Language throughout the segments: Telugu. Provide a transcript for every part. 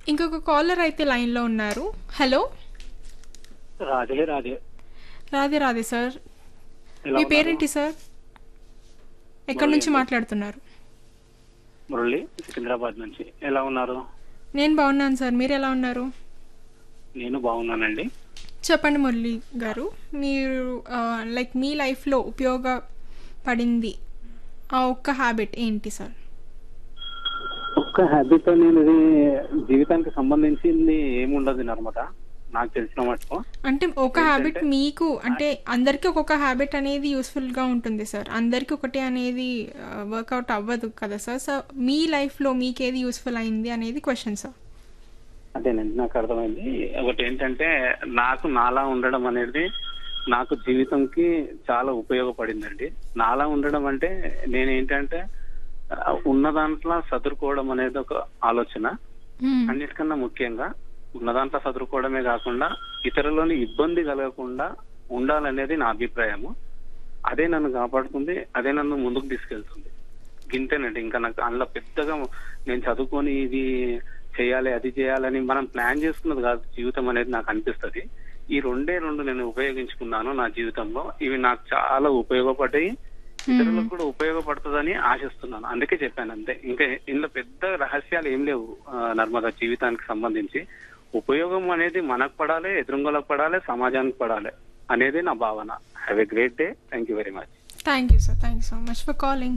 ఇంకొక కాలర్ అయితే లైన్లో ఉన్నారు హలో రాజే రాజే రాధే రాధే సార్ ఎలా మీ ఉన్నారు? పేరేంటి సార్ ఎక్కడి నుంచి మాట్లాడుతున్నారు మురళి సికింద్రాబాద్ నుంచి ఎలా ఉన్నారు నేను బాగున్నాను సార్ మీరు ఎలా ఉన్నారు నేను బాగున్నానండి చెప్పండి మురళి గారు మీరు లైక్ మీ లైఫ్లో ఉపయోగపడింది ఆ ఒక్క హ్యాబిట్ ఏంటి సార్ ఒక్క హ్యాబిట్ అనేది జీవితానికి సంబంధించింది ఏముండదు నర్మద నాకు తెలిసిన మటుకు అంటే ఒక హ్యాబిట్ మీకు అంటే అందరికీ ఒక్కొక్క హ్యాబిట్ అనేది యూస్ఫుల్గా ఉంటుంది సార్ అందరికీ ఒకటి అనేది వర్కౌట్ అవ్వదు కదా సార్ సో మీ లైఫ్లో మీకేది యూస్ఫుల్ అయింది అనేది క్వశ్చన్ సార్ అదేనండి నాకు అర్థమైంది ఒకటి ఏంటంటే నాకు నాలా ఉండడం అనేది నాకు జీవితంకి చాలా ఉపయోగపడిందండి నాలా ఉండడం అంటే నేను ఏంటంటే ఆ, ఉన్న దాంట్లో చదువుకోవడం అనేది ఒక ఆలోచన మ్మ్. అన్నిటికన్నా ముఖ్యంగా ఉన్న దాంట్లో చదువుకోవడమే కాకుండా ఇతరులని ఇబ్బంది కలగకుండా ఉండాలనేది నా అభిప్రాయము అదే నన్ను కాపాడుతుంది అదే నన్ను ముందుకు తీసుకెళ్తుంది గింతేనండి ఇంకా నాకు అందులో పెద్దగా నేను చదువుకొని ఇది చేయాలి అది చేయాలని మనం ప్లాన్ చేసుకున్నది కాదు జీవితం అనేది నాకు అనిపిస్తది ఈ రెండే రెండు నేను ఉపయోగించుకున్నాను నా జీవితంలో ఇవి నాకు చాలా ఉపయోగపడ్డాయి ఇతరులకు కూడా ఉపయోగపడుతుందని ఆశిస్తున్నాను అందుకే చెప్పాను అంతే ఇంకా ఇందులో పెద్ద రహస్యాలు ఏం లేవు ఆ, నర్మదా జీవితానికి సంబంధించి ఉపయోగం అనేది మనకు పడాలి ఎదురుంగలకు పడాలి సమాజానికి పడాలి అనేది నా భావన have a great day thank you very much thank you sir thank you so much for calling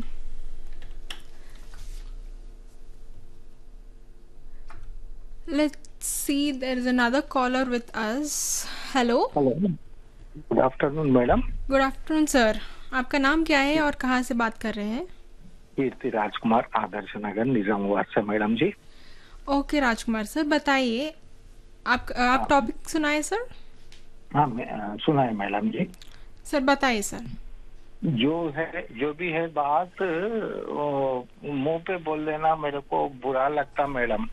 Let's see, there is another caller with us. Hello. Hello good afternoon madam good afternoon sir आपका नाम क्या है और कहाँ से बात कर रहे हैं कीर्ति राजकुमार आदर्श नगर निजामाबाद से madam ji okay Rajkumar sir बताइए आप आप टॉपिक सुनाए सर हाँ मैं, अ, सुना है मैडम जी सर बताइए सर जो है जो भी है बात वो मुंह पे बोल देना मेरे को बुरा लगता मैडम